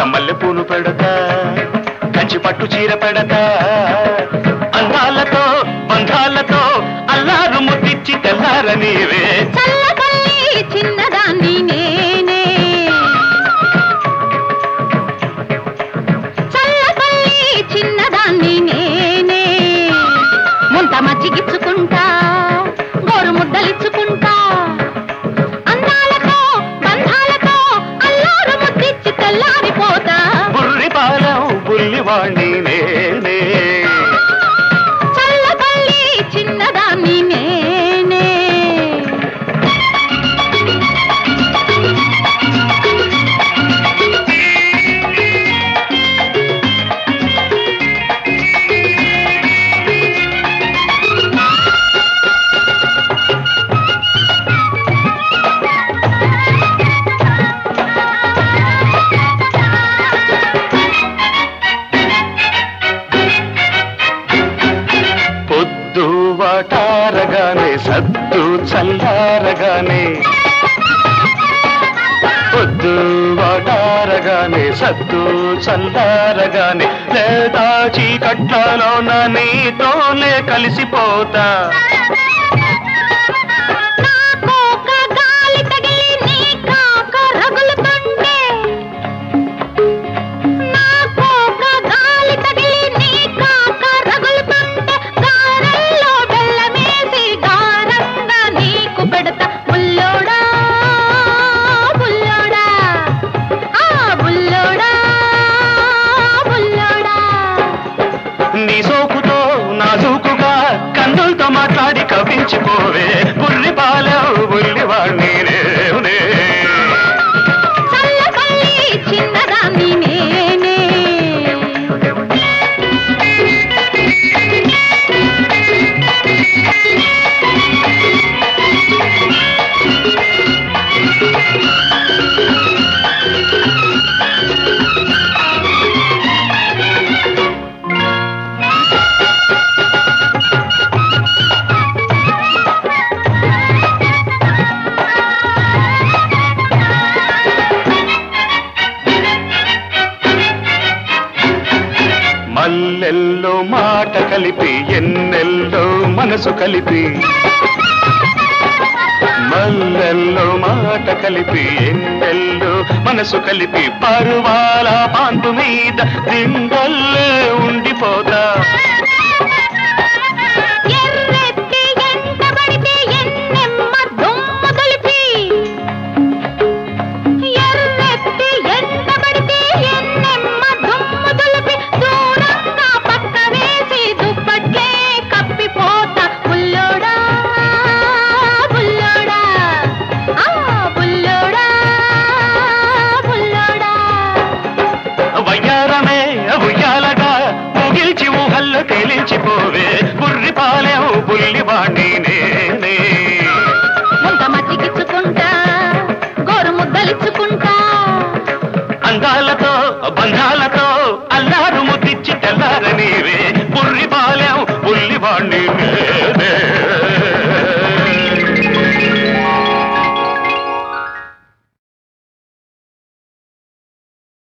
మల్లె పూలు పెడతా కంచి పట్టు చీర పెడతా అందాలతో బంధాలతో అల్లారు ముద్దిచ్చి తెల్లార నీవే చల్లబల్లి చిన్నదాన్ని నేనే చల్లబల్లి చిన్నదాన్ని నేనే ముంత మజ్జిగిచ్చుకుంటా గోరు ముద్దలిచ్చుకుంటా అందాలతో బంధాలతో అల్లారు ముద్దిచ్చి తెల్లారిపోతా బుర్రి పాలం బుల్లివాణ్ణి నేనే చల్లబల్లి చిన్నదాన్ని నేనే పొద్దు వాటారగానే సద్దు చల్లారగానే పొద్దు వాటారగానే సద్దు చల్లారగానే లేదా చీకట్లలోన నీతోనే కలిసిపోతా నాకోక గాలి తగిలి నీ కాక రగులుతుంటే నాకోక గాలి తగిలి నీ కాక రగులుతుంటే గారెల్లో బెల్లమేసి గారంగా నీకు పెడతా బుల్లోడా బుల్లోడా ఆ బుల్లోడా బుల్లోడా నీ సోకుతో నాజూకుగా కన్నులతో మాట్లాడి కవించిపోవే బుర్రి పాలవు బుల్లివాణ్ణి నేనే చల్లబల్లి చిన్నదాన్ని నేనే మల్లెల్లో మాట కలిపి ఎన్నెల్లో మనసు కలిపి మల్లెల్లో మాట కలిపి ఎన్నెల్లో మనసు కలిపి పరువాల పాంపు మీద దిండల్లే ఉండిపోతా ఎర్రెత్తి ఎండబడితే ఎన్నెమ్మ దుమ్ము దులిపి ఎర్రెత్తి ఎండబడితే ఎన్నెమ్మ దుమ్ము దులిపి దూరంగా పక్క వేసి దుప్పట్లే కప్పిపోతా బుల్లోడా బుల్లోడా ఆ బుల్లోడా బుల్లోడా వయ్యారమే ఉయ్యాలగా ముగిల్చి ఊహల్లో తేలించిపోవే బుర్రి పాలెవు బుల్లివాణ్ణి నేనే ముంత మజ్జిగిచ్చుకుంటా గోరు ముద్దలిచ్చుకుంటా అందాలతో బంధాలతో అల్లారు ముద్దిచ్చి తెల్లార నీవే బుర్రి పాలెవు బుల్లివాణ్ణి నేనే